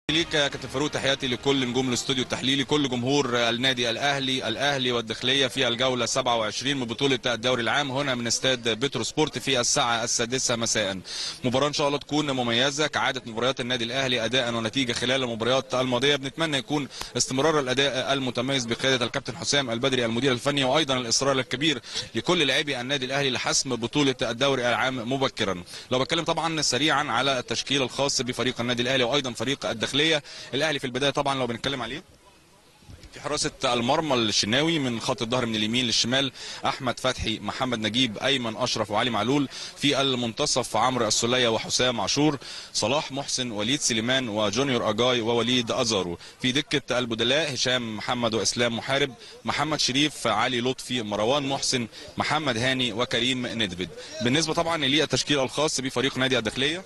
ليك يا كابتن فاروق تحياتي لكل نجوم الاستوديو التحليلي كل جمهور النادي الاهلي الاهلي والداخليه في الجوله 27 من بطوله الدوري العام هنا من استاد بترو سبورت في الساعه السادسه مساء مباراه ان شاء الله تكون مميزه كعاده مباريات النادي الاهلي اداء ونتيجه خلال المباريات الماضيه بنتمنى يكون استمرار الاداء المتميز بقياده الكابتن حسام البدري المدير الفني وايضا الاصرار الكبير لكل لاعبي النادي الاهلي لحسم بطوله الدوري العام مبكرا لو بتكلم طبعا سريعا على التشكيل الخاص بفريق النادي الاهلي وايضا فريق الداخليه الاهلي في البدايه طبعا لو بنتكلم عليه في حراسه المرمى الشناوي من خط الظهر من اليمين للشمال احمد فتحي محمد نجيب ايمن اشرف وعلي معلول في المنتصف عمرو السوليه وحسام عاشور صلاح محسن وليد سليمان وجونيور اجاي ووليد ازارو في دكه البدلاء هشام محمد واسلام محارب محمد شريف علي لطفي مروان محسن محمد هاني وكريم ندفد بالنسبه طبعا للتشكيل الخاص بفريق نادي الداخليه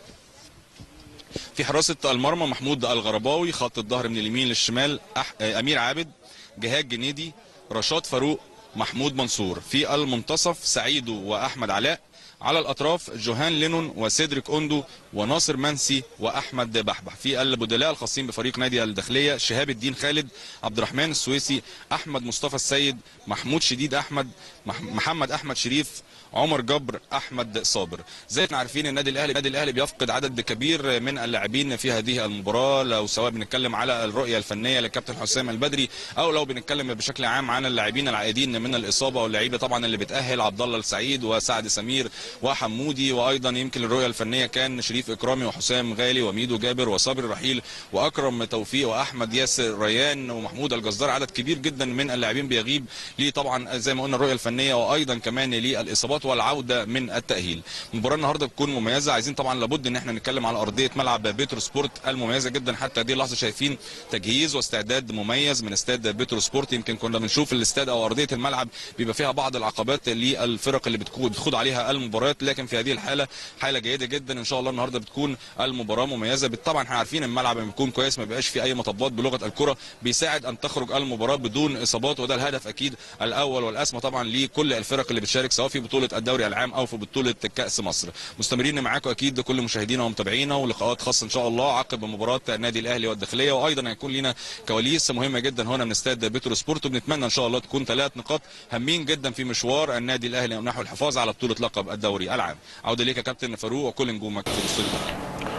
في حراسه المرمى محمود الغرباوي خط الظهر من اليمين للشمال أح... امير عابد جهاد جنيدي رشاد فاروق محمود منصور في المنتصف سعيدو واحمد علاء على الاطراف جوهان لينون وسيدريك اوندو وناصر منسي واحمد بحبح في البدلاء الخاصين بفريق نادي الداخليه شهاب الدين خالد عبد الرحمن السويسي احمد مصطفى السيد محمود شديد احمد مح... محمد احمد شريف عمر جبر احمد صابر زي ما عارفين النادي الاهلي النادي الاهلي بيفقد عدد كبير من اللاعبين في هذه المباراه لو سواء بنتكلم على الرؤيه الفنيه للكابتن حسام البدري او لو بنتكلم بشكل عام عن اللاعبين العائدين من الاصابه واللعيبه طبعا اللي بتاهل عبد الله السعيد وسعد سمير وحمودي وايضا يمكن الرؤيه الفنيه كان شريف اكرامي وحسام غالي وميدو جابر وصابر رحيل واكرم توفيق واحمد ياسر ريان ومحمود الجزار عدد كبير جدا من اللاعبين بيغيب ليه طبعا زي ما قلنا الرؤيه الفنيه وايضا كمان للاصابات والعوده من التاهيل المباراه النهارده بتكون مميزه عايزين طبعا لابد ان احنا نتكلم على ارضيه ملعب بيترو سبورت المميزه جدا حتى هذه اللحظه شايفين تجهيز واستعداد مميز من استاد بيترو سبورت يمكن كنا بنشوف الاستاد او ارضيه الملعب بيبقى فيها بعض العقبات للفرق اللي بتخوض عليها المباريات لكن في هذه الحاله حاله جيده جدا ان شاء الله النهارده بتكون المباراه مميزه طبعا احنا عارفين الملعب لما بيكون كويس ما بيبقاش فيه اي مطبات بلغه الكره بيساعد ان تخرج المباراه بدون اصابات وده الهدف اكيد الاول والاسمى طبعا لكل الفرق اللي بتشارك سواء في بطوله الدوري العام او في بطوله كاس مصر مستمرين معاكم اكيد كل مشاهدينا ومتابعينا ولقاءات خاصه ان شاء الله عقب مباراه النادي الاهلي والداخليه وايضا هيكون لنا كواليس مهمه جدا هنا من استاد بترو سبورت وبنتمنى ان شاء الله تكون ثلاث نقاط هامين جدا في مشوار النادي الاهلي نحو الحفاظ على بطوله لقب الدوري العام عوده ليك يا كابتن فاروق وكل نجومك في الاستوديو